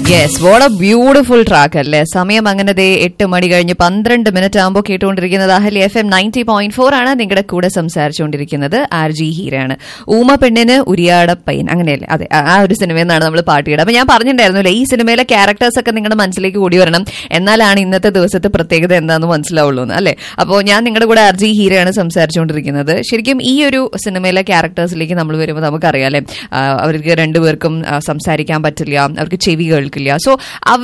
yes what a beautiful track അല്ലേ സമയം അങ്ങനെ ദേ എട്ട് മണി കഴിഞ്ഞ് പന്ത്രണ്ട് മിനിറ്റ് ആകുമ്പോൾ കേട്ടുകൊണ്ടിരിക്കുന്നത് Ahali F M ninety point four ആണ് നിങ്ങളുടെ കൂടെ സംസാരിച്ചുകൊണ്ടിരിക്കുന്നത് ആർ ജി ഹീരാണ് ഊമ പെണ്ണിന് ഉരിയാട പയ്യൻ അങ്ങനെയല്ലേ അതെ ആ- ആ ഒരു സിനിമയിൽ നിന്നാണ് നമ്മൾ പാട്ട് കേട്ടത് അപ്പൊ ഞാൻ പറഞ്ഞിട്ടുണ്ടായിരുന്നില്ലേ ഈ സിനിമയിലെ ക്യാരക്ടേഴ്സ് ഒക്കെ നിങ്ങളുടെ മനസ്സിലേക്ക് കൂടി വരണം എന്നാലാണ് ഇന്നത്തെ ദിവസത്തെ പ്രത്യേകത എന്താണെന്ന് മനസ്സിലാവുള്ളൂ എന്ന് അല്ലേ അപ്പോൾ ഞാൻ നിങ്ങളുടെ കൂടെ ആർ ജി ഹീരയാണ് സംസാരിച്ചുകൊണ്ടിരിക്കുന്നത് ശരിക്കും ഈ ഒരു സിനിമയിലെ ക്യാരക്ടേഴ്സിലേക്ക് നമ്മൾ വരുമ്പോൾ നമുക്കറിയാം അല്ലേ ആ, അവർക്ക് രണ്ടുപേർക്കും ആ, സംസാരിക്കാൻ പറ്റില്ല അവർക്ക് ചെവി കേൾക്കില്ല സോ